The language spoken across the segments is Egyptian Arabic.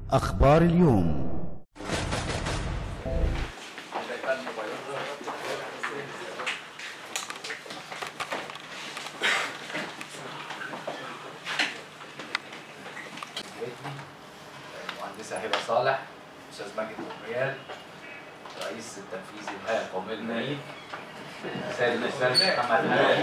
أخبار اليوم المهندسة هبة صالح أستاذ ماجد مقريال رئيس التنفيذي الهيئة القومية للمعين سيد الأستاذ محمد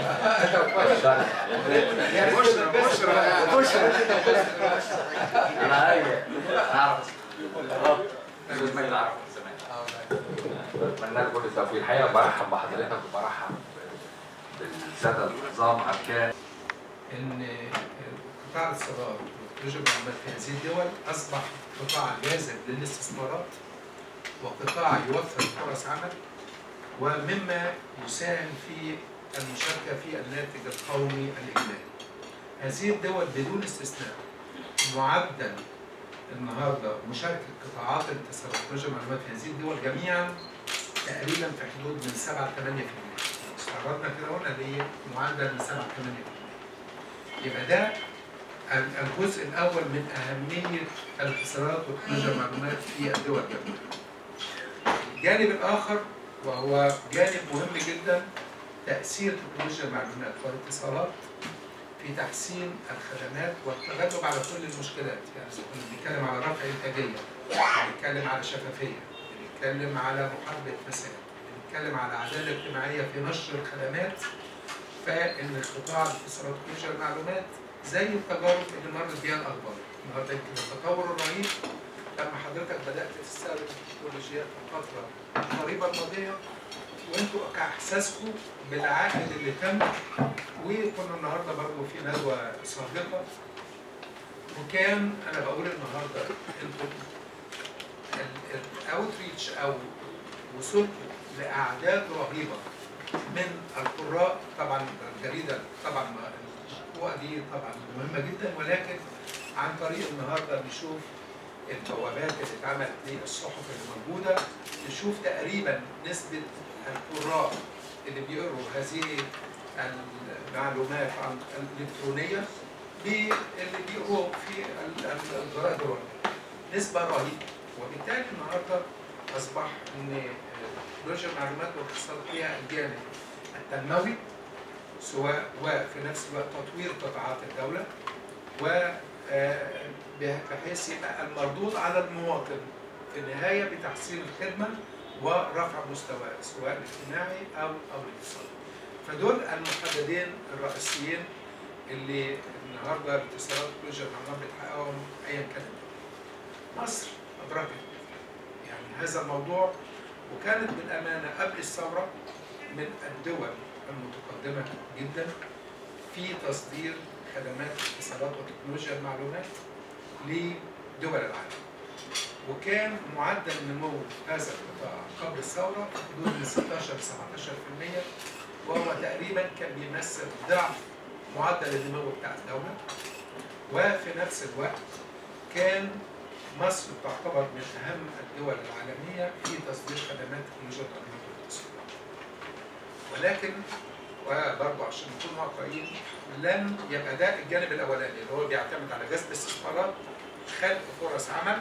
أنا أيوة أعرف أستاذ ماجد أعرف من زمان بتمنى لكم كل التوفيق الحقيقة برحب بحضرتك وبرحب بالسادة النظام أركان ان قطاع الاستثمار والتكنولوجيا والمعلومات في هذه الدول اصبح قطاع جاذب للاستثمارات وقطاع يوفر فرص عمل ومما يساهم في المشاركه في الناتج القومي الاجمالي. هذه الدول بدون استثناء معدل النهارده مشاركه قطاعات الاتصالات والتكنولوجيا والمعلومات في هذه الدول جميعا تقريبا في حدود من 7 ل 8% استعرضنا كده قلنا اللي هي معدل من 7 ل 8% يبقى ده ال- الجزء الاول من اهميه الاتصالات وتكنولوجيا المعلومات في الدول جميعا. الجانب الاخر وهو جانب مهم جدا تاثير تكنولوجيا المعلومات والاتصالات في تحسين الخدمات والتغلب على كل المشكلات، يعني إذا كنا بنتكلم على رفع انتاجيه، بنتكلم على شفافيه، بنتكلم على محاربه فساد، بنتكلم على عداله اجتماعيه في نشر الخدمات فان قطاع الاتصالات وتكنولوجيا المعلومات زي التجارب اللي مرت بيها الاخبار النهارده يمكن التطور الرهيب لما حضرتك بدات تستخدم التكنولوجيا في الفتره القريبه الماضيه وانتوا كاحساسكم بالعائد اللي تم وكنا النهارده برضه في ندوه سابقه وكان انا بقول النهارده انتوا الاوتريتش او وصلتوا لاعداد رهيبه من القراء طبعا الجريده طبعا القوة دي طبعا مهمه جدا ولكن عن طريق النهارده نشوف البوابات اللي اتعملت للصحف اللي موجوده نشوف تقريبا نسبه القراء اللي بيقروا هذه المعلومات عن الالكترونيه باللي بيقروا في ال- ال- الجرائد الورقيه نسبه رهيبه وبالتالي النهارده اصبح ان تكنولوجيا المعلومات والاتصال فيها الجانب التنموي سواء وفي نفس الوقت تطوير قطاعات الدوله و آه، بحيث يبقى المردود على المواطن في النهايه بتحسين الخدمه ورفع مستواه سواء الاجتماعي او او الاقتصادي. فدول المحددين الرئيسيين اللي النهارده الاتصالات والتكنولوجيا المعلومات بتحققهم ايا كان مصر ادركت يعني هذا الموضوع وكانت بالامانه قبل الثوره من الدول المتقدمه جدا في تصدير خدمات الاتصالات وتكنولوجيا المعلومات لدول العالم. وكان معدل نمو هذا القطاع قبل الثوره في حدود من 16 ل 17% وهو تقريبا كان بيمثل ضعف معدل النمو بتاع الدوله وفي نفس الوقت كان مصر تعتبر من اهم الدول العالميه في تصدير خدمات تكنولوجيا المعلومات والاتصالات. ولكن وبرضه عشان نكون واقعيين لم يبقى ده الجانب الاولاني اللي هو بيعتمد على جذب استثمارات خلق فرص عمل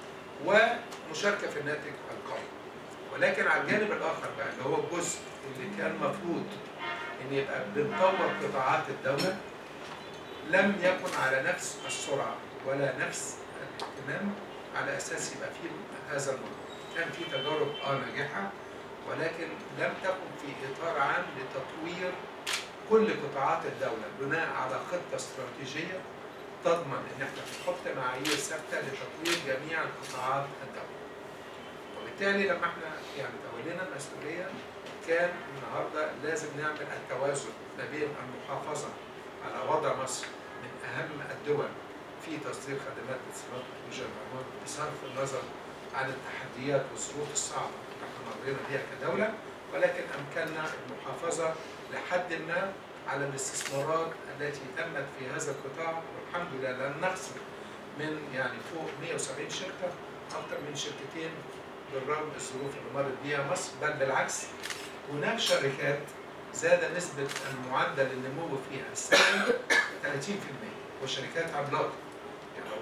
ومشاركه في الناتج القومي. ولكن على الجانب الاخر بقى اللي هو الجزء اللي كان المفروض ان يبقى بنطور قطاعات الدوله لم يكن على نفس السرعه ولا نفس الاهتمام على اساس يبقى فيه هذا الموضوع. كان في تجارب اه ناجحه ولكن لم تكن في اطار عام لتطوير كل قطاعات الدوله بناء على خطه استراتيجيه تضمن ان احنا نحط معايير ثابته لتطوير جميع قطاعات الدوله. وبالتالي لما احنا يعني تولينا المسؤوليه كان النهارده لازم نعمل التوازن ما بين المحافظه على وضع مصر من اهم الدول في تصدير خدمات الاتصالات وتكنولوجيا المعلومات بصرف النظر عن التحديات والظروف الصعبه اللي احنا مرينا بيها كدوله ولكن امكننا المحافظه لحد ما على الاستثمارات التي تمت في هذا القطاع والحمد لله لم نخسر من يعني فوق 170 شركه اكثر من شركتين بالرغم من الظروف اللي مرت بيها مصر بل بالعكس هناك شركات زاد نسبة المعدل النمو فيها السنوي 30% وشركات عملاقة يعني لو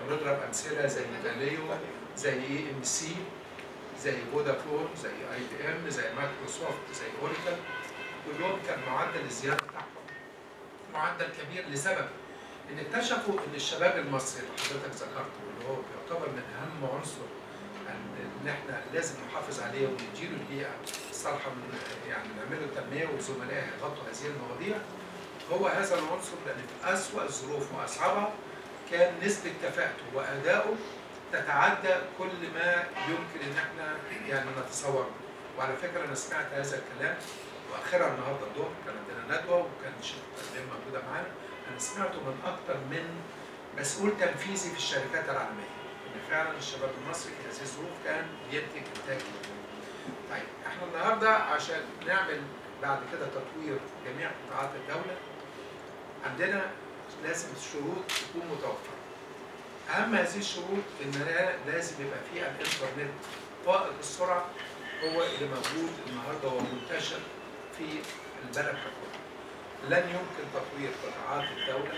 ونضرب امثله زي فاليو زي اي ام سي زي فودافون زي اي بي ام زي مايكروسوفت زي اوريكل كلهم كان معدل الزياده بتاعهم معدل كبير لسبب ان اكتشفوا ان الشباب المصري اللي حضرتك ذكرته اللي هو يعتبر من اهم عنصر ان احنا لازم نحافظ عليه ونديله البيئه الصالحه من يعني نعمل له تنميه وزملائه يغطوا هذه المواضيع هو هذا العنصر لان في اسوء الظروف واصعبها كان نسبه كفاءته وادائه تتعدى كل ما يمكن ان احنا يعني نتصوره وعلى فكره انا سمعت هذا الكلام واخرها النهارده الظهر كان عندنا ندوه وكان الشيخ التنميه موجوده معانا انا سمعته من اكثر من مسؤول تنفيذي في الشركات العالميه ان فعلا الشباب المصري في هذه الظروف كان بينتج انتاج كبير. طيب احنا النهارده عشان نعمل بعد كده تطوير جميع قطاعات الدوله عندنا لازم الشروط تكون متوفره. اهم هذه الشروط ان لازم يبقى في الانترنت فائق السرعه هو اللي موجود النهارده ومنتشر في البلد ككل. لن يمكن تطوير قطاعات الدوله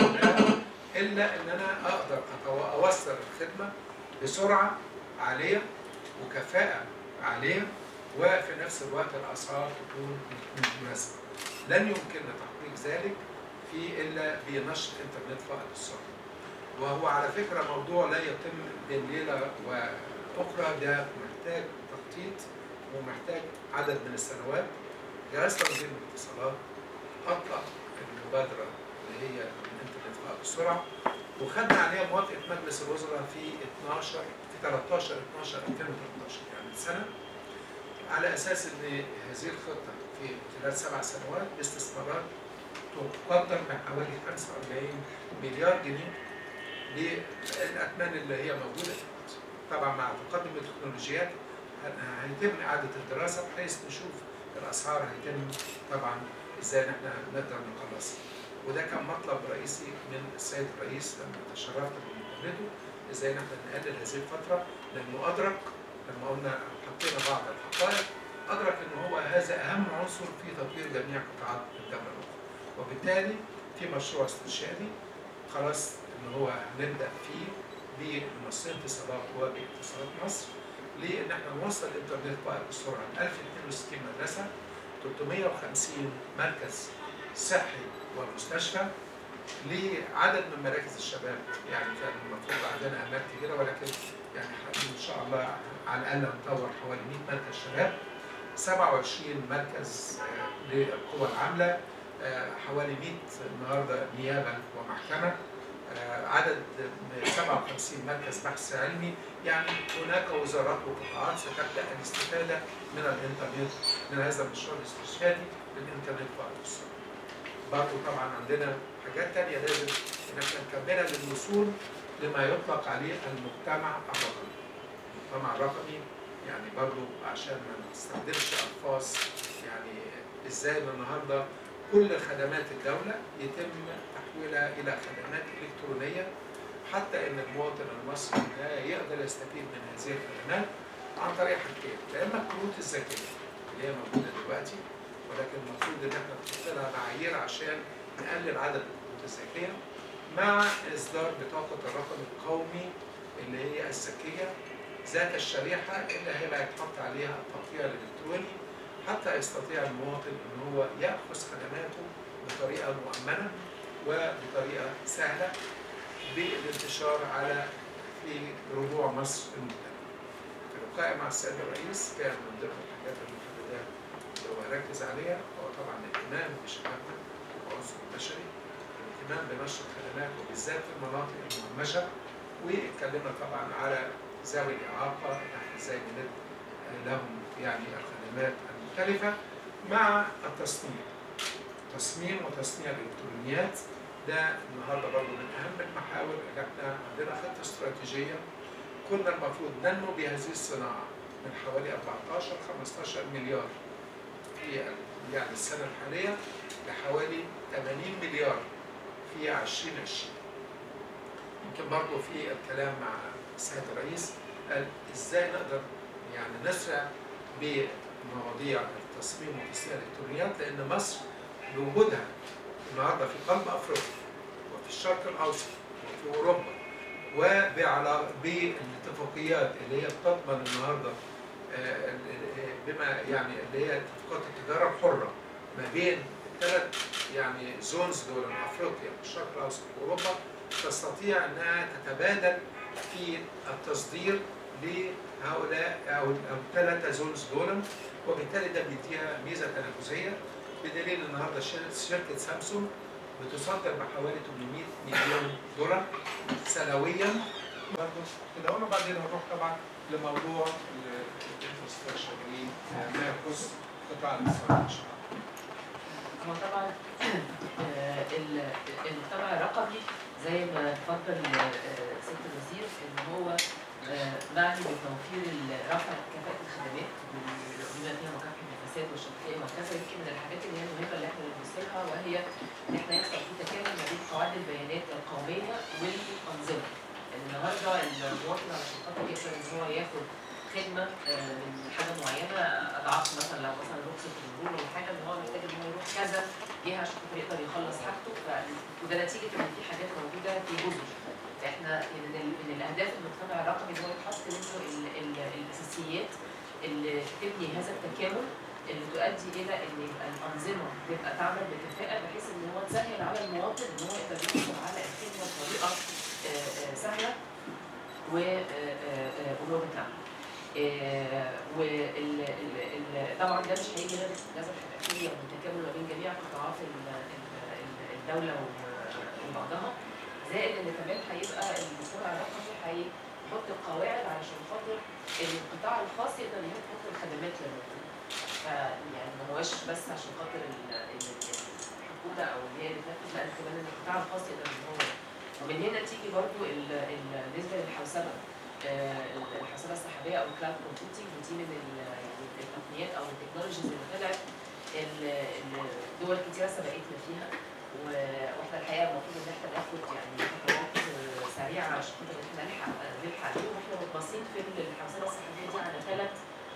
الا ان انا اقدر اوصل الخدمه بسرعه عاليه وكفاءه عاليه وفي نفس الوقت الاسعار تكون مناسبه. لن يمكن تحقيق ذلك في الا بنشر انترنت فائق السرعه. وهو على فكره موضوع لا يتم بين ليله واخرى ده محتاج تخطيط ومحتاج عدد من السنوات. جهاز تنظيم الاتصالات اطلق المبادره اللي هي الانترنت فائق السرعه وخدنا عليها موافقه مجلس الوزراء في 12 في 13 12 2013 يعني سنه على اساس ان هذه الخطه في خلال سبع سنوات باستثمارات تقدر بحوالي 45 مليار جنيه للاثمان اللي هي موجوده طبعا مع تقدم التكنولوجيات هيتم اعاده الدراسه بحيث نشوف الاسعار هيتم طبعا ازاي احنا نقدر نخلصها وده كان مطلب رئيسي من السيد الرئيس لما تشرفت بمقابلته ازاي نحن نقلل هذه الفتره لانه ادرك لما قلنا حطينا بعض الحقائق ادرك ان هو هذا اهم عنصر في تطوير جميع قطاعات الدوله الاخرى وبالتالي في مشروع استرشادي خلاص ان هو هنبدا فيه بمنصه اتصالات وباتصالات مصر لان احنا نوصل الانترنت بقى بسرعه 1062 مدرسه 350 مركز صحي ومستشفى لعدد من مراكز الشباب يعني كان المفروض عندنا امال كبيره ولكن يعني ان شاء الله على الاقل نطور حوالي 100 مركز شباب 27 مركز للقوى العامله حوالي 100 النهارده نيابه ومحكمه عدد 57 مركز بحث علمي يعني هناك وزارات وقطاعات ستبدا الاستفاده من الانترنت من هذا المشروع الاستشهادي للانترنت فائق السرعه. برضه طبعا عندنا حاجات ثانيه لازم ان احنا نكملها للوصول لما يطلق عليه المجتمع الرقمي. المجتمع الرقمي يعني برضه عشان ما نستخدمش الفاظ يعني ازاي النهارده كل خدمات الدوله يتم تحويلها الى خدمات الكترونيه حتى ان المواطن المصري لا يقدر يستفيد من هذه الخدمات عن طريق حاجتين، يا اما الكروت الذكيه اللي هي موجوده دلوقتي ولكن المفروض ان احنا نحط لها معايير عشان نقلل عدد الكروت الذكيه مع اصدار بطاقه الرقم القومي اللي هي الذكيه ذات الشريحه اللي هيبقى يتحط عليها التقطيع الالكتروني حتى يستطيع المواطن ان هو ياخذ خدماته بطريقه مؤمنه وبطريقه سهله بالانتشار على في ربوع مصر المختلفه. في لقائي مع السيد الرئيس كان من ضمن الحاجات المحددات اللي هو ركز عليها هو طبعا الاهتمام بشبابنا والعنصر البشري الاهتمام بنشر الخدمات وبالذات في المناطق المهمشه واتكلمنا طبعا على ذوي الاعاقه نحن ازاي بندي لهم يعني الخدمات المختلفه مع التصنيع تصميم وتصنيع الالكترونيات ده النهارده برضه من اهم المحاور اللي احنا عندنا خطه استراتيجيه كنا المفروض ننمو بهذه الصناعه من حوالي 14 15 مليار في يعني السنه الحاليه لحوالي 80 مليار في 2020 يمكن برضه في الكلام مع السيد الرئيس قال ازاي نقدر يعني نسرع بمواضيع التصميم وتصنيع الالكترونيات لان مصر بوجودها النهارده في قلب افريقيا وفي الشرق الاوسط وفي اوروبا وبعلا بالاتفاقيات اللي هي بتضمن النهارده آه، ال- بما يعني اللي هي اتفاقات التجاره الحره ما بين الثلاث يعني زونز دول افريقيا والشرق الاوسط واوروبا تستطيع انها تتبادل في التصدير لهؤلاء او او الثلاثه زونز دول وبالتالي ده بيديها ميزه تنافسيه بدليل النهارده شر- شركه سامسونج بتصدر بحوالي 800 مليون دولار سنويا برضه كده وبعدين هنروح طبعا لموضوع الانفراستراكشر ما يخص قطاع الاتصالات ان شاء الله. هو طبعا آه، ال- المجتمع الرقمي زي ما اتفضل آه، سيد الوزير ان هو آه، معني بتوفير ال- رفع كفاءة الخدمات بما فيها مكافحة الفساد والشفافية وهكذا يمكن من الحاجات اللي هي المهمة اللي احنا بنبص لها وهي ان احنا يحصل في تكامل ما بين قواعد البيانات القومية والأنظمة. النهارده المواطن علشان خاطر يقدر ان هو ياخد خدمة آه، من حاجة معينة أضعاف مثلا لو مثلا رخصة المرور ولا حاجة إن هو محتاج إن هو يروح كذا جهة عشان خاطر يقدر يخلص حاجته ف- وده نتيجة إن في حاجات موجودة في جزر فإحنا من ال- من الأهداف المجتمع الرقمي إن هو يتحط منه ال- ال- الأساسيات اللي تبني هذا التكامل اللي تؤدي إلى إن يبقى الأنظمة تبقى تعمل بكفاءة بحيث إن هو تسهل على المواطن إن هو يقدر يحصل على الخدمة بطريقة آه، آه، سهلة وأمور كاملة. وطبعا ده مش هيجي غير لازم هيبقى فيه يعني تكامل ما بين جميع قطاعات ال- ال- ال- الدوله و- وبعضها زائد ان كمان هيبقى المجتمع الرقمي هيحط قواعد علشان خاطر ان القطاع الخاص يقدر يحط الخدمات للمواطن فيعني ما هوش بس عشان خاطر ال- ال- الحكومه او اللي هي اللي بتنفذ لا كمان ان القطاع الخاص يقدر ان هو ومن هنا تيجي برضو ال- ال- بالنسبه للحوسبه آه، الحوسبه السحابيه او الكلاود كومبيوتنج ودي من ال- يعني التقنيات او التكنولوجيز اللي طلعت ال- ال- دول كتيره سبقتنا فيها و- واحنا الحقيقه المفروض ان احنا ناخد يعني خطوات آه، سريعه عشان خاطر ان احنا نلحق آه، نلحق عليه واحنا متبصين في الحوسبه السحابيه دي على ثلاث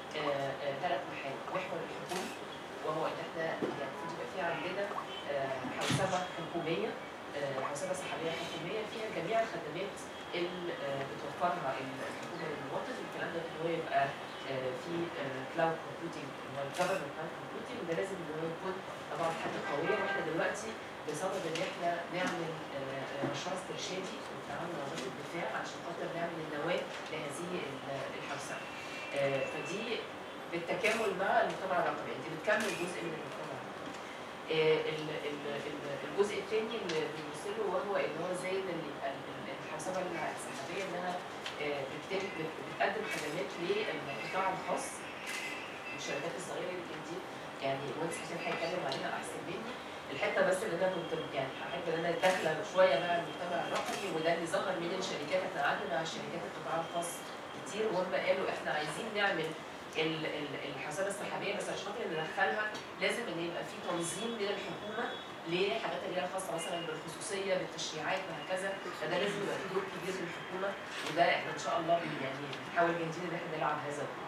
ثلاث محاور محور الحكومي وهو ان احنا يعني المفروض يبقى في عندنا آه، حوسبه حكوميه آه، حوسبه سحابيه حكوميه فيها جميع الخدمات اللي آه، بتوفرها الحكومه للمواطن الكلام ده ان هو يبقى آه، في كلاود كومبيوتنج اللي هو الجفرمنت كلاود كومبيوتنج وده لازم ان هو يكون طبعا حاجه قويه واحنا دلوقتي بصدد ان احنا نعمل آه، آه، مشروع استرشادي بالتعاون مع وزاره الدفاع عشان خاطر نعمل النواه لهذه ال- الحوسبه. آه، فدي بالتكامل مع المجتمع الرقمي يعني دي بتكمل جزء من المجتمع الرقمي. آه، ال- ال- ال- الجزء الثاني اللي بنبص له وهو ان هو زي ما ال- ال- الحوسبه السحابيه انها آه، بتتم- بت- بتقدم خدمات للقطاع الخاص الشركات الصغيره يمكن دي يعني المهندس حسين هيتكلم عليها احسن مني الحته بس اللي انا كنت يعني احب ان انا داخله شويه مع المجتمع الرقمي وده اللي ظهر من الشركات احنا قعدنا مع شركات القطاع الخاص كتير وهم قالوا احنا عايزين نعمل ال- ال- الحسابه السحابيه بس عشان خاطر ندخلها لازم ان يبقى في تنظيم من الحكومه لحاجات اللي هي خاصه مثلا بالخصوصيه بالتشريعات وهكذا فده لازم يبقى في دور كبير للحكومه وده احنا ان شاء الله يعني بنحاول جاهزين ان احنا نلعب هذا الدور.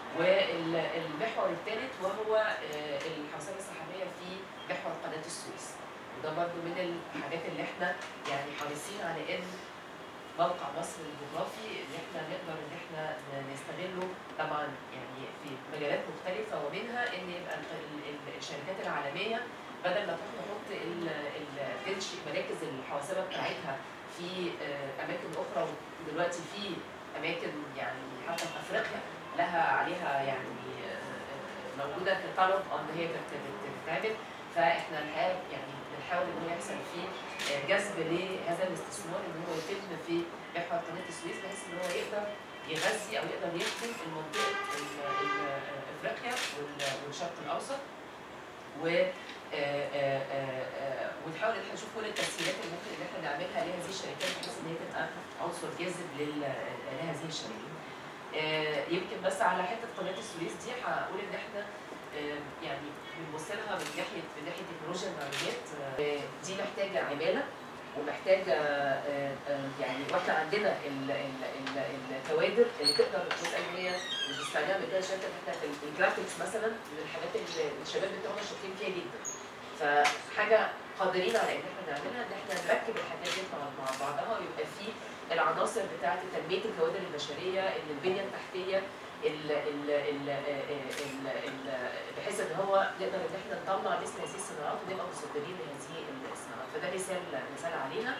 والمحور الثالث وهو آه، الحوسبه السحابيه في محور قناه السويس وده برضو من الحاجات اللي احنا يعني حريصين على ان موقع مصر الجغرافي ان احنا نقدر ان احنا نستغله طبعا يعني في مجالات مختلفه ومنها ان يبقى ال- ال- ال- الشركات العالميه بدل ما تروح تحط ال- ال- تنشئ مراكز الحوسبه بتاعتها في آه، اماكن اخرى ودلوقتي في اماكن يعني حتى في افريقيا لها عليها يعني آه، آه، موجوده كطلب ان هي تت- تت- تتعمل فاحنا الحقيقه يعني بنحاول ان هو يحصل فيه آه، جذب لهذا الاستثمار ان هو يتم في محور قناه السويس بحيث ان هو يقدر يغذي او يقدر يخدم المنطقه ال- ال- افريقيا وال- والشرق الاوسط و آه، آه، آه، آه، ونحاول ان احنا نشوف كل التسهيلات اللي ممكن ان احنا نعملها لهذه الشركات بحيث ان هي تبقى عنصر جاذب لل- لهذه الشركات. آه، يمكن بس على حته قناه السويس دي هقول ان احنا آه، يعني بنبص لها من ناحيه من ناحيه تكنولوجيا المعلومات آه، دي محتاجه عماله ومحتاجه آه، آه، يعني واحنا عندنا ال- ال- ال- الكوادر اللي تقدر مثلا ان هي مش بستخدمها من كده شركه احنا في الجرافيكس مثلا من الحاجات اللي الشباب بتوعنا شاطرين فيها جدا فحاجه قادرين على ان احنا نعملها ان احنا نركب الحاجات دي مع مع بعضها ويبقى في العناصر بتاعه تنميه الكوادر البشريه ال- البنيه التحتيه ال ال ال ال ال بحيث ان هو نقدر ان احنا نطلع مثل هذه الصناعات ونبقى مصدرين لهذه الصناعات فده مثال مثال عليها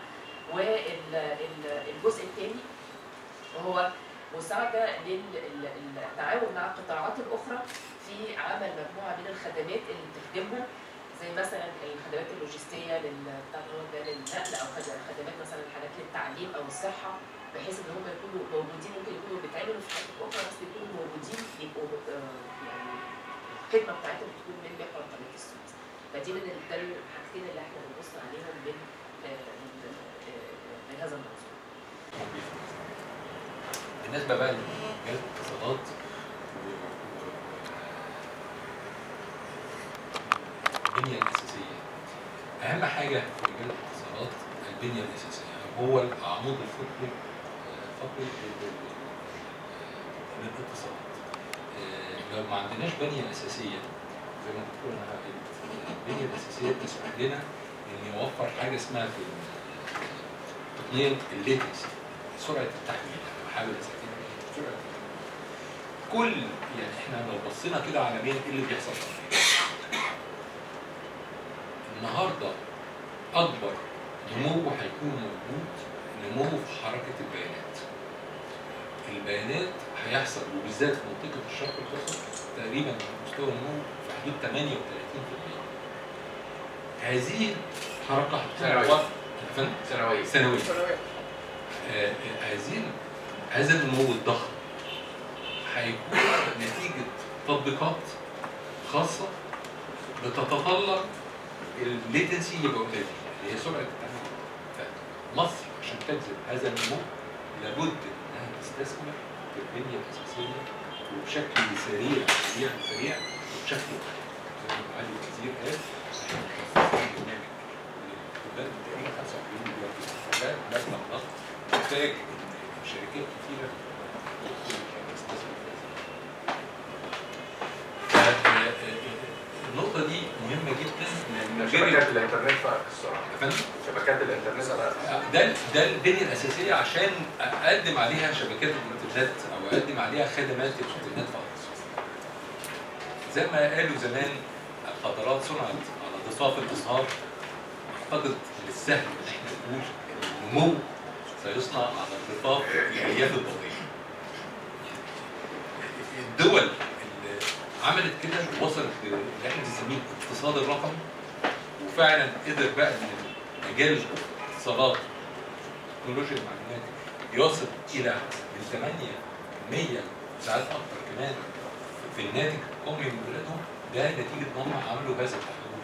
والجزء الثاني وهو مساعده للتعاون مع القطاعات الاخرى في عمل مجموعه من الخدمات اللي بتخدمهم زي مثلا الخدمات اللوجستيه لل بتاع اللي هو ده للنقل او خد- خدمات مثلا حاجات للتعليم او الصحه بحيث ان هم يكونوا موجودين ممكن يكونوا بيتعملوا في حاجات اخرى بس يكونوا موجودين يبقوا آه، يعني الخدمه بتاعتهم تكون من محور قناه السويس فدي من ال- ده الحاجتين اللي احنا بنبص عليهم من آه، من آه، من هذا الموضوع بالنسبه بقى لمجال الاتصالات البنيه الاساسيه اهم حاجه في مجال الاتصالات البنيه الاساسيه هو العمود الفقري الفقري لل- للاتصالات آه، لو ما عندناش بنيه اساسيه زي ما قلت انا البنيه الاساسيه تسمح لنا ان يوفر حاجه اسمها في تقنيه الليتنسي سرعه التحويل انا بحاول اسكن سرعه كل يعني احنا لو بصينا كده عالميا ايه اللي بيحصل النهارده اكبر نمو هيكون موجود نمو في حركه البيانات البيانات هيحصل وبالذات في منطقه الشرق الاوسط تقريبا مستوى النمو في حدود 38% هذه الحركه هتكون سنوية. وقت- يا فندم؟ سنوية سنويا آه، آه، هذه هذا النمو الضخم هيكون نتيجة تطبيقات خاصة بتتطلب الليتنسي يبقى قليل اللي هي سرعة التحويل فمصر عشان تجذب هذا النمو لابد انها تستثمر في البنية الأساسية وبشكل سريع سريع سريع وبشكل زي ما معالي الوزير قال احنا مخصصين برنامج للولاد تقريبا 45 مليار جنيه ده مبلغ ضخم محتاج ان شركات كتيره تستثمر في هذا. ف- آه، آه، النقطة دي مهمة جدا لأن غير شبكات الانترنت فرق السرعة يا فندم؟ شبكات الانترنت فرق ده ده البنيه الاساسيه عشان اقدم عليها شبكات الانترنت او اقدم عليها خدمات الانترنت فقط. زي ما قالوا زمان القطارات صنعت على ضفاف الازهار اعتقد من السهل ان احنا نقول ان النمو سيصنع على ضفاف الالياف الضوئيه. الدول اللي عملت كده وصلت اللي احنا بنسميه الاقتصاد الرقمي وفعلا قدر بقى ان مجال الاتصالات تكنولوجيا المعلومات يصل الى من 8 ساعات اكتر كمان في الناتج القومي من بلادهم ده نتيجه ان هم عملوا هذا التحول.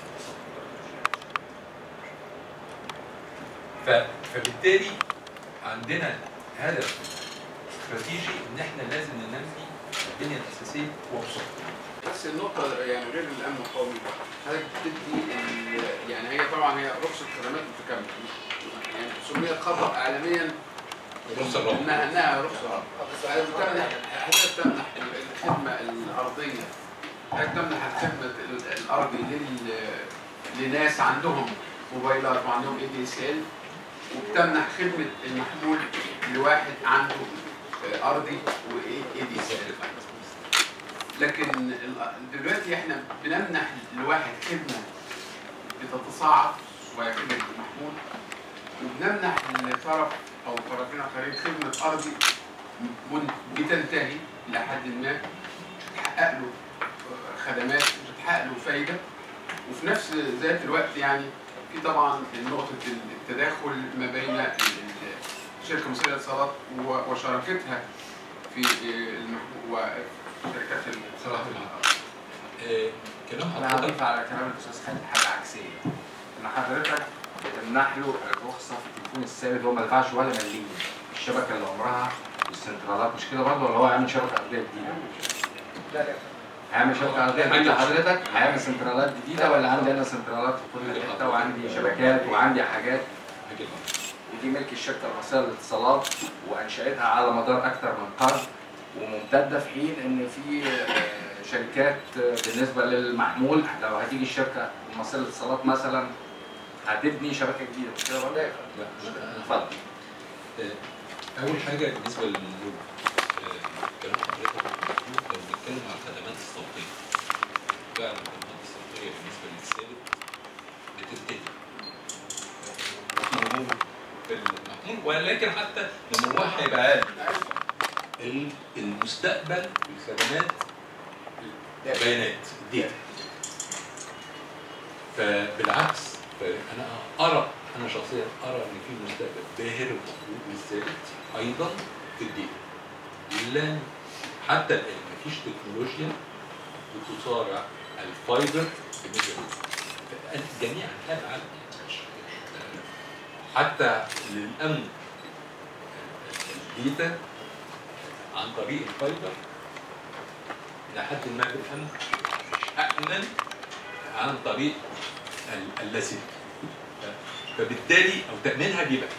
ف- فبالتالي عندنا هدف استراتيجي ان احنا لازم ننمي البنيه الاساسيه وبسرعه. بس النقطة يعني غير الأمن القومي حضرتك بتدي ال- يعني هي طبعا هي رخصة خدمات متكاملة يعني سميت خطأ عالميا رخصة الرقم. إنها إنها رخصة فهي بتمنح حضرتك تمنح الخدمة الأرضية حضرتك تمنح الخدمة ال- الأرضي لل لناس عندهم موبايلات وعندهم اي دي اس ال وبتمنح خدمة المحمول لواحد عنده آه، أرضي واي دي اس ال لكن ال- دلوقتي احنا بنمنح لواحد خدمه بتتصاعد وهي خدمه المحمول وبنمنح لطرف او طرفين اخرين خدمه ارضي من- بتنتهي الى حد ما مش هتحقق له خدمات مش هتحقق له فايده وفي نفس ذات الوقت يعني في طبعا نقطه التداخل ما بين ال- ال- الشركه المصريه للاتصالات و- وشراكتها في المحمول وشركات الاتصالات آه، كلام انا حضرتك هضيف على كلام الاستاذ خالد حاجه عكسيه ان حضرتك بتمنح له الرخصه في التليفون الثابت هو ما دفعش ولا مليم الشبكه اللي عمرها والسنترالات مش كده برضه ولا هو هيعمل شبكه ارضيه جديده؟ هيعمل شبكه ارضيه جديده حضرتك هيعمل سنترالات جديده ولا عندي انا سنترالات في كل حته وعندي شبكات وعندي حاجات هجيب ودي ملك الشركه المصريه للاتصالات وانشاتها على مدار اكثر من قرن وممتده في حين ان في آه، شركات آه، بالنسبه للمحمول لو هتيجي الشركه المصريه للاتصالات مثلا هتبني شبكه جديده مش كده برضه؟ لا مش ده. اتفضل آه، اول حاجه بالنسبه للنور آه، كلام حضرتك مظبوط لو بنتكلم على الخدمات الصوتيه فعلا الخدمات الصوتيه بالنسبه للسالب بتنتهي نمو في المحمول ولكن حتى نموها هيبقى اقل ال- المستقبل في الخدمات البيانات الداتا فبالعكس فانا ارى انا شخصيا ارى ان في مستقبل باهر ومطلوب للثابت ايضا في الداتا لن حتى الان مفيش تكنولوجيا بتصارع الفايبر بالنسبه لي جميع انحاء العالم يعني مش- حتى للامن الداتا عن طريق الفايبر الى حد ما في الامن امن عن طريق ال- اللاسلكي ف- فبالتالي او تامينها بيبقى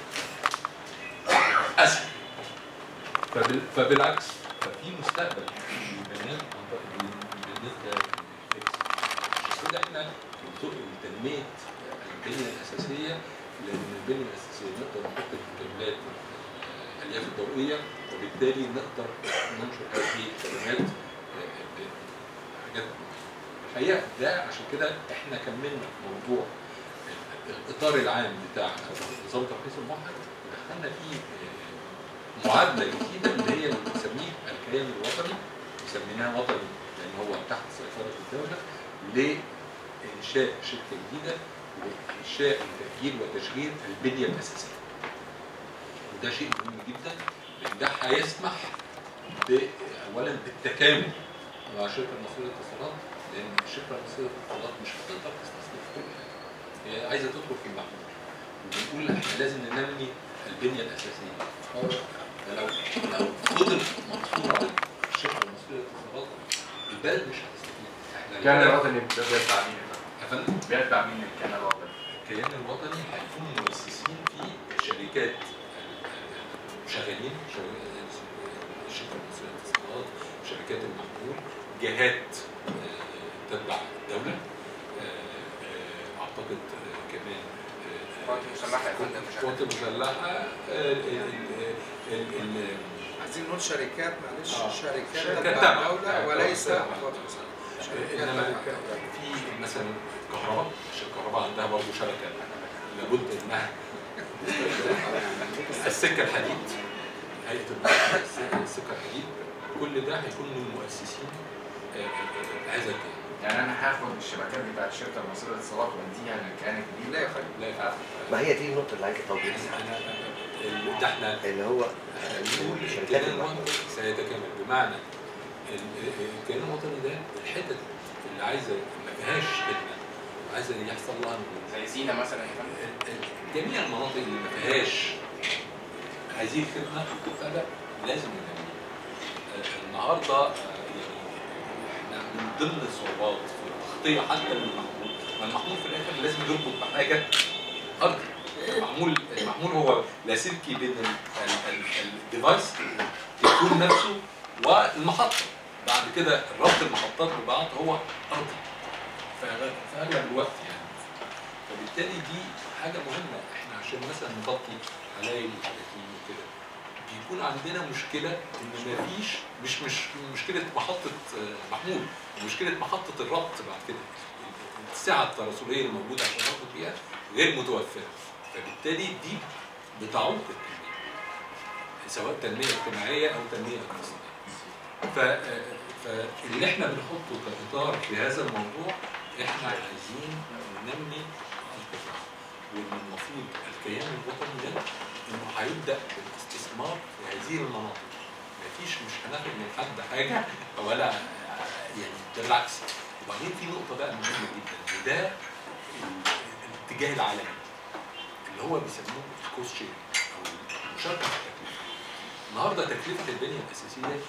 اسهل فبال- فبالعكس ففي مستقبل للبيانات عن طريق- بالنسبه للفيكس عشان كده احنا بنزق لتنميه البنيه الاساسيه لان البنيه الاساسيه نقدر نحط الكابلات آه، الالياف الضوئيه وبالتالي نقدر ننشر هذه الخدمات آه، ب- حاجات الحقيقه ده عشان كده احنا كملنا في موضوع ال- الاطار العام بتاع نظام ترخيص الموحد ودخلنا فيه آه، معادله جديده اللي هي اللي بنسميه الكيان الوطني وسميناه وطني لان هو تحت سيطره الدوله لانشاء شركه جديده وانشاء وتاجيل وتشغيل البنيه الاساسيه. وده شيء مهم جدا لان ده هيسمح ب- اولا بالتكامل مع الشركه المصريه للاتصالات لان الشركه المصريه للاتصالات مش هتقدر تستثمر في كل حاجه هي عايزه تدخل في المحمول وبنقول احنا لازم ننمي البنيه الاساسيه فلو لو فضل مقصوره الشركه المصريه للاتصالات البلد مش هتستفيد احنا الكيان البلد- الوطني ده بيتبع مين؟ يا فندم بيتبع مين الكيان الوطني؟ الكيان الوطني هيكون مؤسسين في شركات شغالين الشركه المصريه للاتصالات شركات المحمول جهات آه، تتبع الدوله آه، آه، اعتقد آه، كمان آه، قوات مسلحة يا فندم، مش قوات مسلحه آه، ال- ال- ال- ال- عايزين نقول شركات معلش آه. شركات شركات تبع تبع الدولة وليس قوات مسلحة. انما في مثلا الكهرباء عشان الكهرباء عندها برضه شبكه لابد انها السكه الحديد هيئه السكه السكة الحديد كل ده هيكون من مؤسسين آه، آه، هذا الكيان يعني انا هاخد الشبكات بتاعت الشركه المصريه للاتصالات واديها للكيان الجديد لا يا فندم لا يفعل ما هي دي النقطة اللي عايز توضيح انا ال- ده احنا اللي هو هنقول الشركات الكيان المحمولة. الوطني سيتكامل بمعنى ال- الكيان الوطني ده الحتت اللي عايزه ما فيهاش خدمه وعايزه يحصل لها نمو. زي سينا مثلا يا فندم جميع المناطق اللي ما فيهاش هذه الخدمه فده لازم نعملها. النهارده آه، يعني احنا من ضمن الصعوبات في التغطيه حتى للمحمول ما المحمول في الاخر لازم يربط بحاجه ارضي المحمول المحمول هو لاسلكي بين ال- ال- ال- الديفايس يكون نفسه والمحطه بعد كده ربط المحطات ببعض هو ارضي في في اغلب الوقت يعني فبالتالي دي حاجه مهمه احنا عشان مثلا نغطي حلايب وحلايب وكده بيكون عندنا مشكله ان مفيش مش مش مشكله محطه آه، محمول مشكله محطه الربط بعد كده السعه التراسليه الموجوده عشان نربط بيها غير متوفره فبالتالي دي بتعوق التنميه سواء تنميه اجتماعيه او تنميه اقتصاديه ف فاللي احنا بنحطه كاطار في هذا الموضوع احنا عايزين ننمي القطاع وان المفروض الكيان الوطني ده انه هيبدا بالاستثمار في هذه المناطق مفيش مش هناخد من حد حاجه ولا يعني ده بالعكس وبعدين في نقطه بقى مهمه جدا وده ال- الاتجاه العالمي اللي هو بيسموه الكوست شير او المشاركه في التكلفه النهارده تكلفه البنيه الاساسيه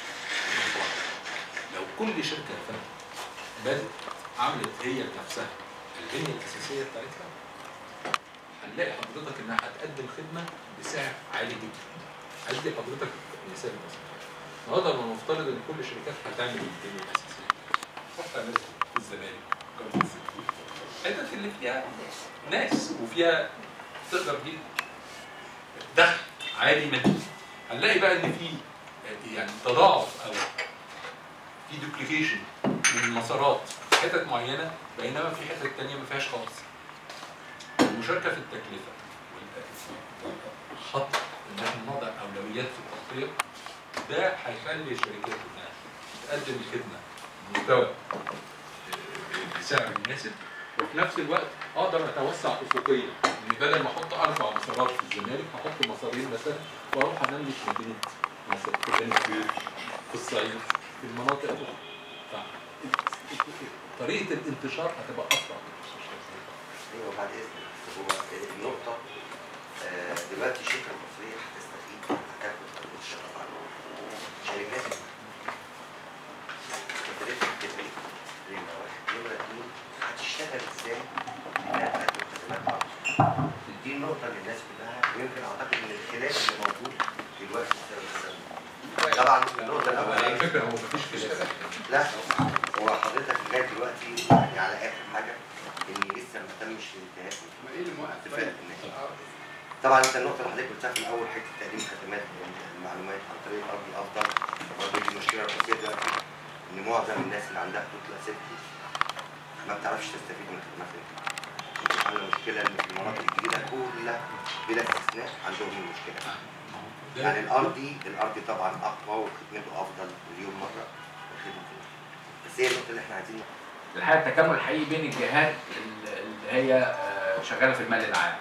لو كل شركه فن بدات عملت هي بنفسها البنيه الاساسيه بتاعتها هنلاقي حضرتك انها هتقدم خدمه بسعر عالي جدا. ادي حضرتك مثال بسيط. النهارده لما نفترض ان كل الشركات هتعمل البنيه الاساسيه حتى الناس في الزمالك كانوا في الحتت اللي فيها ناس وفيها تقدر تجيب دخل عالي منهم هنلاقي بقى ان في يعني تضاعف او في دوبليكيشن من المسارات في حتت معينه بينما في حتت تانية ما فيهاش خالص المشاركه في التكلفه والخط ان احنا نضع اولويات في التغطيه ده هيخلي الشركات انها تقدم الخدمه بمستوى آه، بسعر مناسب وفي نفس الوقت اقدر اتوسع افقيا يعني بدل ما احط اربع مسارات في الزمالك هحط مسارين مثلا واروح انمي في مدينه مثلا في بني سويف في الصعيد في المناطق الاخرى ف- طريقه الانتشار هتبقى اسرع ايوه بعد اذنك هو النقطة آه، دلوقتي الشركة المصرية هتستفيد هتاخد الشرف عنه شركات تكلفة التدريب نمرة واحد نمرة اتنين هتشتغل ازاي انها تقدم خدمات أفضل. دي النقطة للناس كلها ويمكن اعتقد ان الخلاف اللي موجود دلوقتي بسبب الخدمات طبعا النقطة على الأولانية فكره هو مفيش خلاف لا هو حضرتك لغايه دلوقتي يعني على اخر حاجه ان لسه ما تمش الانتهاء ما ايه اللي موقف اتفاق النهائي طبعا انت النقطه اللي حضرتك قلتها في الاول حته تقديم خدمات المعلومات عن طريق الارض الافضل برضه دي مشكله رئيسيه دلوقتي ان معظم الناس اللي عندها خطوط لاسيتي ما بتعرفش تستفيد من الخدمات دي عندنا مشكله ان في المناطق الجديده كلها بلا استثناء عندهم المشكله يعني الارضي الارضي طبعا اقوى وخدمته افضل مليون مره من خدمته بس هي النقطه اللي احنا عايزين الحقيقه التكامل الحقيقي بين الجهات اللي هي آه، شغاله في المال العام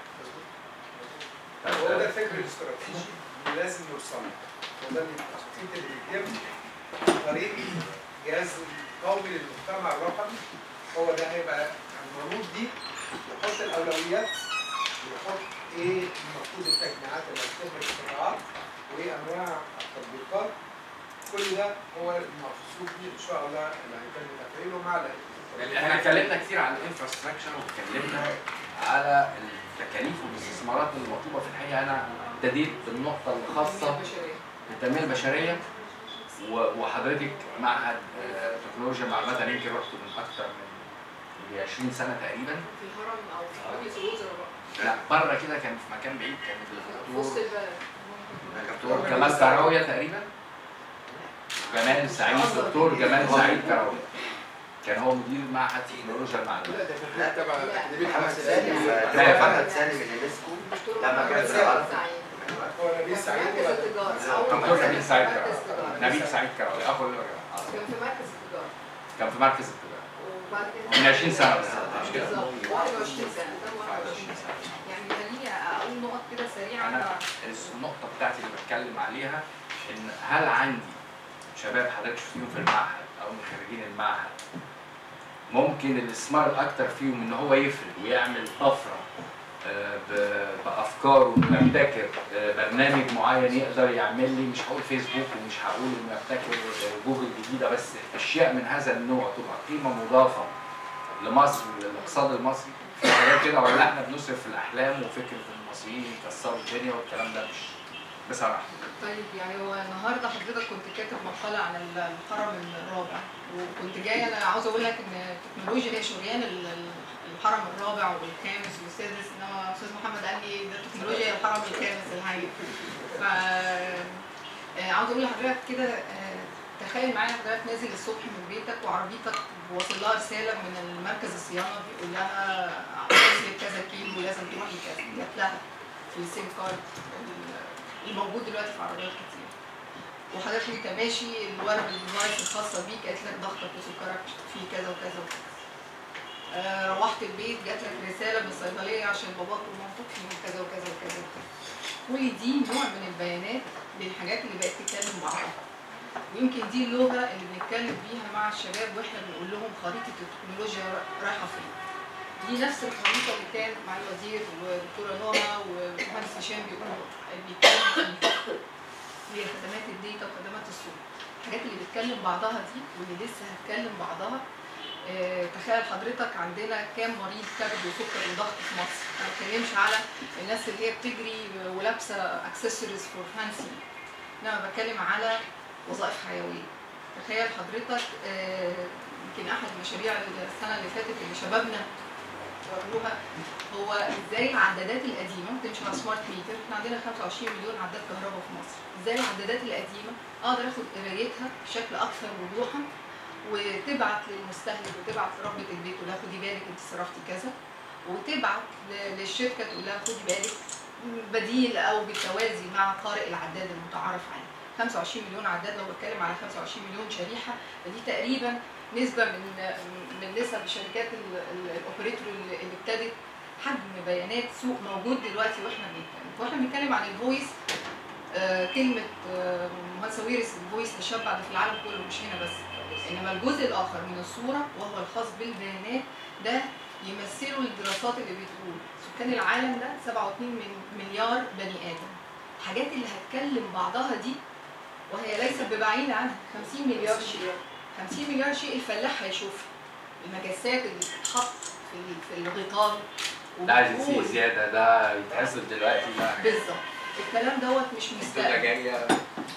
هو ده الفكر الاستراتيجي اللي لازم يوصل له وده التخطيط اللي بيتم عن طريق الجهاز القومي للمجتمع الرقمي هو ده هيبقى المنوط دي يحط الاولويات ويحط ايه المفروض التجميعات اللي هتتم القطاعات وايه انواع التطبيقات كل ده هو المقصود بيه ان شاء الله اللي هيتم تفعيله مع الهيئة. احنا اتكلمنا كتير عن الانفراستراكشر واتكلمنا على التكاليف والاستثمارات المطلوبه في الحقيقه انا ابتديت بالنقطه الخاصه البشريه بالتنميه البشريه و- وحضرتك معهد آه، تكنولوجيا معلومات انا يمكن رحت من اكثر من 20 سنه تقريبا في الهرم او في مجلس الوزراء بقى لا بره كده كان في مكان بعيد كان في وسط الدكتور البلد دكتور كمال كراويه تقريبا جمال سعيد دكتور جمال سعيد كراويه كان هو مدير معهد تكنولوجيا المعلومات لا ده في الحته تبع اكاديميه محمد حمد سالم سالم لا يا محمد سالم اليونسكو الدكتور لما كان محمد في سعيد العرب. سعيد هو نبيل سعيد مركز ولا التجارة أول دكتور مركز- نبيل سعيد مركز كراويه تجارة. نبيل سعيد كراويه اخو اللي كان في مركز التجارة كان في مركز التجاره وبعد كده من 20 سنة بالظبط، مش كده؟ بالظبط 21 سنة ده 21 سنة يعني خليني أقول نقط كده سريعة انا النقطه بتاعتي اللي بتكلم عليها ان هل عندي شباب حضرتك شفتيهم في المعهد او من خريجين المعهد ممكن الاستثمار الاكتر فيهم ان هو يفرق ويعمل طفره آه، ب- بافكاره انه يبتكر آه، برنامج معين يقدر يعمل لي مش هقول فيسبوك ومش هقول انه يبتكر آه، جوجل جديده بس اشياء من هذا النوع تبقى قيمه مضافه لمصر وللاقتصاد المصري في حاجات كده ولا احنا بنصرف في الاحلام وفكره ان المصريين يكسروا الدنيا والكلام ده مش بصراحه طيب يعني هو النهارده حضرتك كنت كاتب مقاله عن ال- الهرم الرابع وكنت جايه انا عاوزه اقول لك ان التكنولوجيا هي شريان ال- ال- الهرم الرابع والخامس والسادس انما استاذ محمد قال لي ده التكنولوجيا هي الهرم الخامس الحقيقه ف آه، عاوزه اقول لحضرتك كده آه، تخيل معايا حضرتك نازل الصبح من بيتك وعربيتك واصل لها رساله من المركز الصيانه بيقول لها وصلت كذا كيلو لازم تروحي كذا جات لها في السيم كارد الموجود دلوقتي في عربيات كتير وحضرتك وانت ماشي الورق الديفايس الخاصه بيك قالت لك ضغطك وسكرك فيه كذا وكذا وكذا آه روحت البيت جات لك رساله من الصيدليه عشان باباك ومامتك فيهم كذا وكذا وكذا وكذا كل دي نوع من البيانات للحاجات اللي بقت تتكلم بعضها ويمكن دي اللغه اللي بنتكلم بيها مع الشباب واحنا بنقول لهم خريطه التكنولوجيا رايحه فين دي نفس الخريطه اللي كان مع الوزير والدكتوره نوها والمهندس هشام بيقولوا بيتكلموا فيها هي خدمات الديتا وخدمات السوق الحاجات اللي بتكلم بعضها دي واللي لسه هتكلم بعضها آه، تخيل حضرتك عندنا كام مريض كبد وسكر وضغط في مصر ما بتكلمش على الناس اللي هي بتجري ولابسه اكسسوارز فور فانسي انا بتكلم على وظائف حيويه تخيل حضرتك آه، يمكن احد المشاريع السنه اللي فاتت اللي شبابنا وروها هو ازاي العدادات القديمه بتمشي على سمارت ميتر احنا عندنا 25 مليون عداد كهرباء في مصر ازاي العدادات القديمه اقدر اخد قرايتها بشكل اكثر وضوحا وتبعت للمستهلك وتبعت لربة البيت تقول لها خدي بالك انت صرفتي كذا وتبعت ل- للشركه تقول لها خدي بالك بديل او بالتوازي مع قارئ العداد المتعارف عليه 25 مليون عداد لو بتكلم على 25 مليون شريحه فدي تقريبا نسبه من من نسب شركات ال- ال- الاوبريتور اللي اللي ابتدت حجم بيانات سوق موجود دلوقتي واحنا بنتكلم واحنا بنتكلم عن الفويس آه، كلمه آه، مهندس ساويرس الفويس للشاب بعد في العالم كله مش هنا بس انما الجزء الاخر من الصوره وهو الخاص بالبيانات ده يمثله الدراسات اللي بتقول سكان العالم ده 7.2 من- مليار بني ادم الحاجات اللي هتكلم بعضها دي وهي ليست ببعيدة عنها 50 مليار شيء 50 مليار شيء الفلاح هيشوفها المجسات اللي بتتحط في في الغيطان ده عايز وبتقول- يسيء زياده ده يتحسب دلوقتي بالظبط الكلام دوت مش الدنيا مستقبل جايه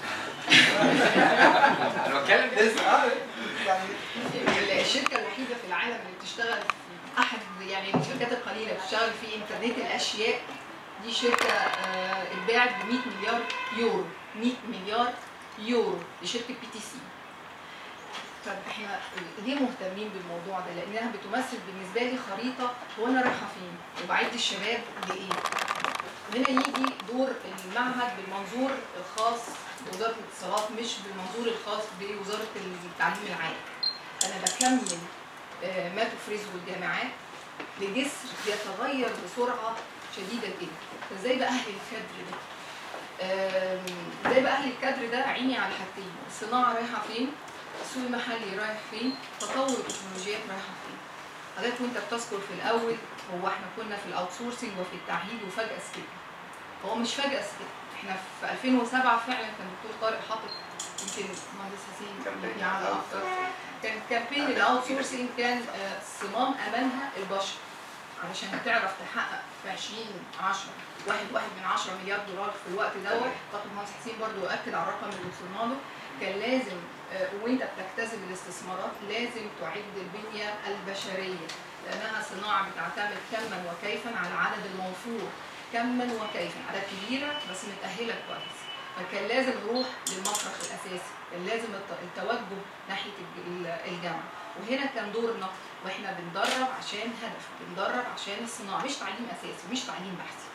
انا بتكلم لازم اه يعني الشركه الوحيده في العالم اللي بتشتغل في احد يعني الشركات القليله بتشتغل في انترنت الاشياء دي شركه آه، اتباعت ب 100 مليار يورو 100 مليار يورو لشركه بي تي سي طب احنا ليه مهتمين بالموضوع ده؟ لانها بتمثل بالنسبه لي خريطه هو انا رايحه فين؟ وبعد الشباب لايه؟ هنا يجي دور المعهد بالمنظور الخاص بوزاره الاتصالات مش بالمنظور الخاص بوزاره التعليم العالي. انا بكمل آه، ما تفرزه الجامعات لجسر بيتغير بسرعه شديده جدا. فازاي باهل الكادر ده؟ آم، ازاي باهل الكادر ده عيني على حاجتين، الصناعه رايحه فين؟ السوق المحلي رايح فين؟ تطور التكنولوجيات رايحه فين؟ حضرتك وانت بتذكر في الاول هو احنا كنا في الاوت سورسنج وفي التعهيد وفجاه سكتنا. هو مش فجاه سكتنا، احنا في 2007 فعلا كان الدكتور طارق حاطط يمكن مهندس حسين يعلق اكتر كان كامبين الاوت سورسنج كان آه، صمام امانها البشر علشان تعرف تحقق في 20 10 واحد واحد من 10 مليار دولار في الوقت دوت اعتقد مهندس حسين برضو اكد على الرقم اللي وصلنا له كان لازم آه، وانت بتجتذب الاستثمارات لازم تعد البنيه البشريه لانها صناعه بتعتمد كما وكيفا على العدد الموفور كما وكيفا عدد كبيره بس متاهله كويس فكان لازم نروح للمسرح الاساسي كان لازم الت- التوجه ناحيه الج- ال- الجامعه وهنا كان دورنا واحنا بندرب عشان هدف بندرب عشان الصناعه مش تعليم اساسي مش تعليم بحثي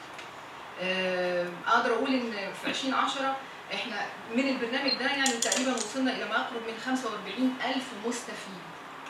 آم، اقدر اقول ان في 2010 احنا من البرنامج ده يعني تقريبا وصلنا الى ما يقرب من 45 الف مستفيد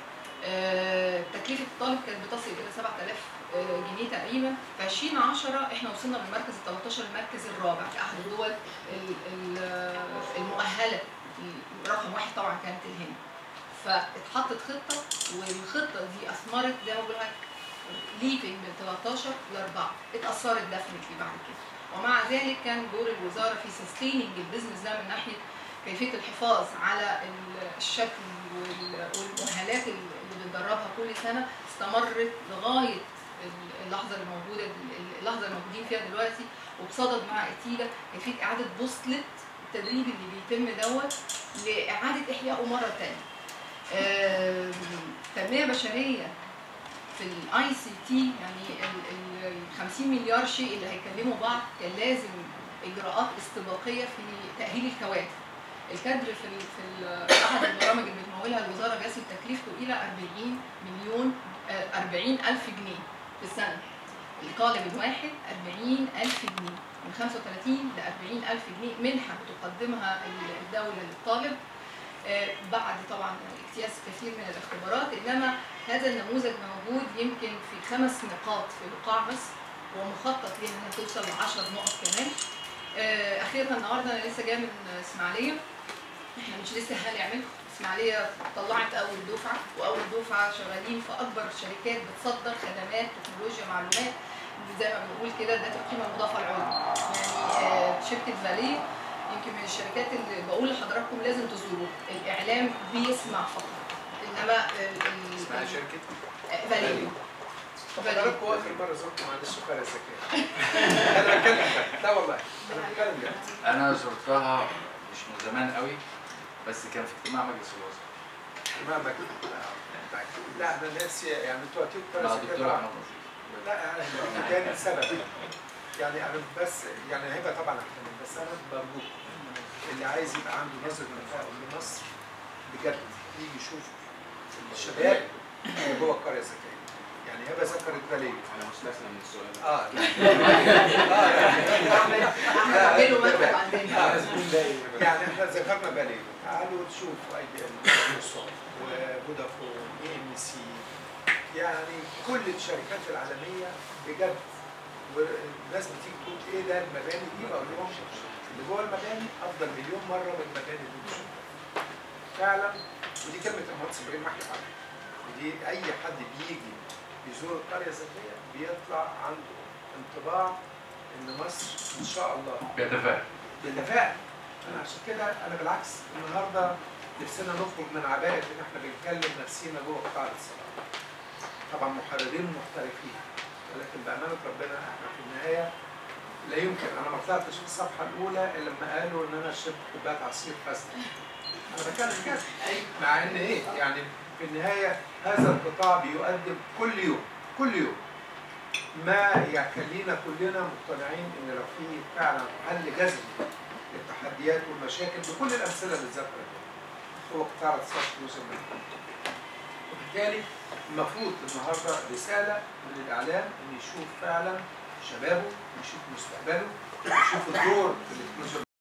آه، تكلفه الطالب كانت بتصل الى 7000 آه، جنيه تقريبا في 2010 احنا وصلنا من المركز ال 13 للمركز الرابع كاحد الدول ال- ال- المؤهله رقم واحد طبعا كانت الهند فاتحطت خطه والخطه دي اثمرت زي ما بقول لك ليبنج من 13 ل 4 اتاثرت ديفنتلي بعد كده ومع ذلك كان دور الوزاره في سستيننج البيزنس ده من ناحيه كيفيه الحفاظ على ال- الشكل وال- والمؤهلات اللي بندربها كل سنه استمرت لغايه ال- اللحظه الموجوده اللحظه اللي موجودين فيها دلوقتي وبصدد مع اتيلا كيفيه اعاده بوصله التدريب اللي بيتم دوت لاعاده احيائه مره ثانيه. تنميه بشريه في الاي سي تي يعني ال- ال 50 مليار شيء اللي هيكلموا بعض كان لازم اجراءات استباقيه في تاهيل الكوادر. الكادر في ال في ال احد البرامج اللي بتمولها الوزاره بيصل تكلفته الى 40 مليون آه، 40 الف جنيه في السنه. الطالب الواحد 40 الف جنيه من 35 ل 40 الف جنيه منحه بتقدمها الدوله للطالب آه، بعد طبعا اجتياز كثير من الاختبارات انما هذا النموذج موجود يمكن في خمس نقاط في بقاع مصر ومخطط ليها انها توصل ل 10 نقط كمان آه، اخيرا النهارده انا لسه جايه من اسماعيليه احنا مش لسه هنعمل اسماعيليه طلعت اول دفعه واول دفعه شغالين في اكبر شركات بتصدر خدمات تكنولوجيا معلومات زي ما بنقول كده ذات القيمه المضافه العليا يعني آه، شركه فاليه يمكن من الشركات اللي بقول لحضراتكم لازم تزوروها الاعلام بيسمع فقط انما ال- ال- اسمها شركه آه، فاليه طب حضراتكم اخر مره زرتوا معلش سكر الذكاء انا بتكلم جد. لا والله انا بتكلم جد انا زرتها مش من زمان قوي بس كان في اجتماع مجلس الوزراء ما بك لا ده ناس يعني انتوا هتيجوا مع الذكاء الدكتور طبعاً. احمد نظيف لا يعني كان سبب يعني انا بس يعني هيبقى طبعا هكمل بس انا برجوك اللي عايز يبقى عنده نظره تفاؤل لمصر بجد يجي يشوف الشباب اللي جوه القريه الذكيه يعني هبه ذكرت باليه انا مستثنى من السؤال اه اه يعني هعمله مكتب عندنا يعني احنا ذكرنا باليه تعالوا تشوفوا اي وفودافون اي ام سي يعني كل الشركات العالميه بجد والناس بتيجي تقول ايه ده المباني دي بقول لهم اللي جوه المباني افضل مليون مره من المباني اللي بتشوفها فعلا ودي كلمه المهندس ابراهيم محمد علي ودي اي حد بيجي يزور القريه الذكيه بيطلع عنده انطباع ان مصر ان شاء الله بيتفاعل بالتفاؤل انا عشان كده انا بالعكس النهارده نفسنا نخرج من عباءه ان احنا بنكلم نفسينا جوه قطاع الصناعه طبعا محررين محترفين ولكن بامانه ربنا احنا في النهايه لا يمكن انا ما طلعتش في الصفحه الاولى الا لما قالوا ان انا شربت كوبايه عصير فاسد انا بتكلم بجد مع ان ايه يعني في النهايه هذا القطاع بيقدم كل يوم كل يوم ما يخلينا كلنا مقتنعين ان لو في فعلا حل جذري للتحديات والمشاكل بكل الامثله اللي اتذكرت دي، هو قطاع الاتصالات جزء منه. وبالتالي المفروض النهارده رساله من الاعلام ان يشوف فعلا شبابه يشوف مستقبله يشوف الدور اللي التكنولوجيا